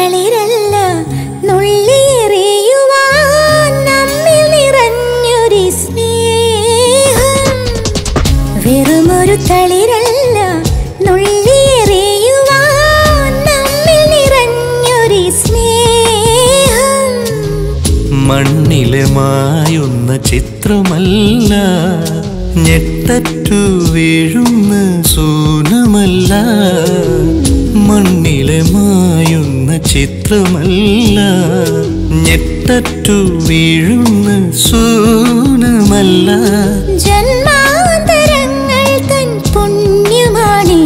തളിരല്ല നുള്ളിയെറിയുവാൻ നമ്മിൽ നിറഞ്ഞൊരു സ്നേഹം വെറുമൊരു തളിരല്ല നുള്ളിയെറിയുവാൻ നമ്മിൽ നിറഞ്ഞൊരു സ്നേഹം മണ്ണിലെ മായുന്ന ചിത്രമല്ല ഞെട്ടറ്റു വീഴുന്ന സൂനമല്ല മണ്ണിലെ മായുന്ന ചിത്രമല്ല ഞെട്ടറ്റു വീഴുന്ന സൂനമല്ല ജന്മാന്തരങ്ങൾ തൻ പുണ്യമാണീ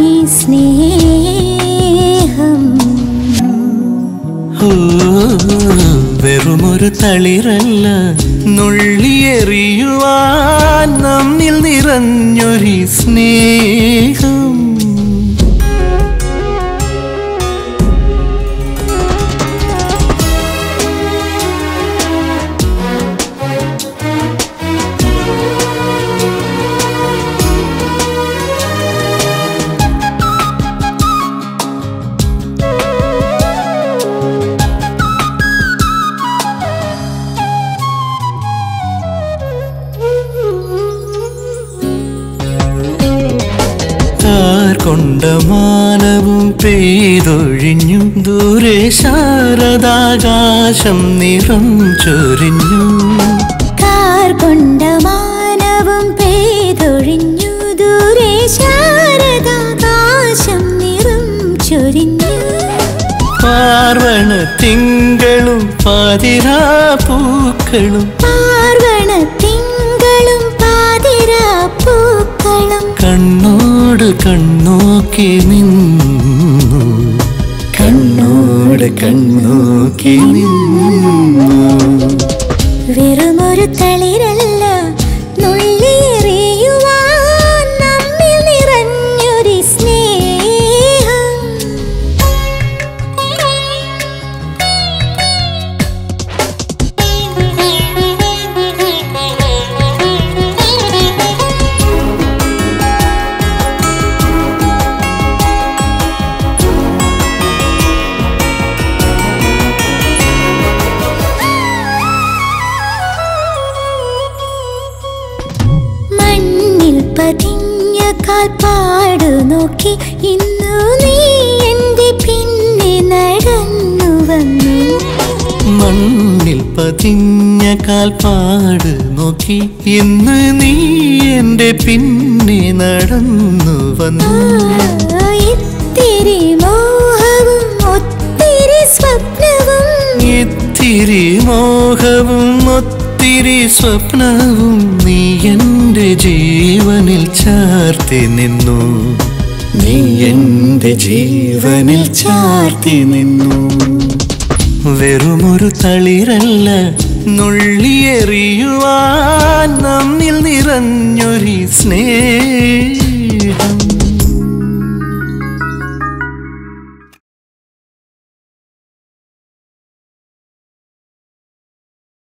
സ്നേഹം ഓ, വെറുമൊരു തളിരല്ല നുള്ളിയെറിയുവാൻ നമ്മിൽ നിറഞ്ഞൊരു സ്നേഹം കാർ കൊണ്ട മാനവും പെയ്തൊഴിഞ്ഞു ദൂരെ ശാരദാകാശം നിറം ചൊരിഞ്ഞു കാർ കൊണ്ട മാനവും പെയ്തൊഴിഞ്ഞു ദൂരെ ശാരദാകാശം നിറം ചൊരിഞ്ഞു പാർവണ തിങ്കളും പാതിരാ പൂക്കളും പാർവണ തിങ്കളും പാതിരാ പൂക്കളും കണ്ണോട് കണ്ണോക്കി നിന്നു കണ്ണോട് കണ്ണോക്കി നിന്നു വെറുമൊരു തളിരല്ല നുള്ളിയെറിയുവാൻ നമ്മിൽ നിറഞ്ഞൊരു സ്നേഹം മണ്ണിൽ പതിഞ്ഞ കാൽപ്പാട് നോക്കി ഇന്നു നീ എന്റെ പിന്നെ നടന്നു വന്നു മണ്ണിൽ പതിഞ്ഞ കാൽപ്പാട് നോക്കി ഇന്ന് നീ എന്റെ പിന്നെ നടന്നു വന്നു ആ, ഇത്തിരി മോഹവും ഒത്തിരി സ്വപ്നവും ഇത്തിരി മോഹവും ഒത്തിരി സ്വപ്നവും നീ എന്റെ ജീവനിൽ ചാർത്തി നിന്നു നീ എന്റെ ജീവനിൽ ചാർത്തി നിന്നു വെറുമൊരു തളിരല്ല നുള്ളിയെറിയുവാൻ നമ്മിൽ നിറഞ്ഞൊരു സ്നേഹം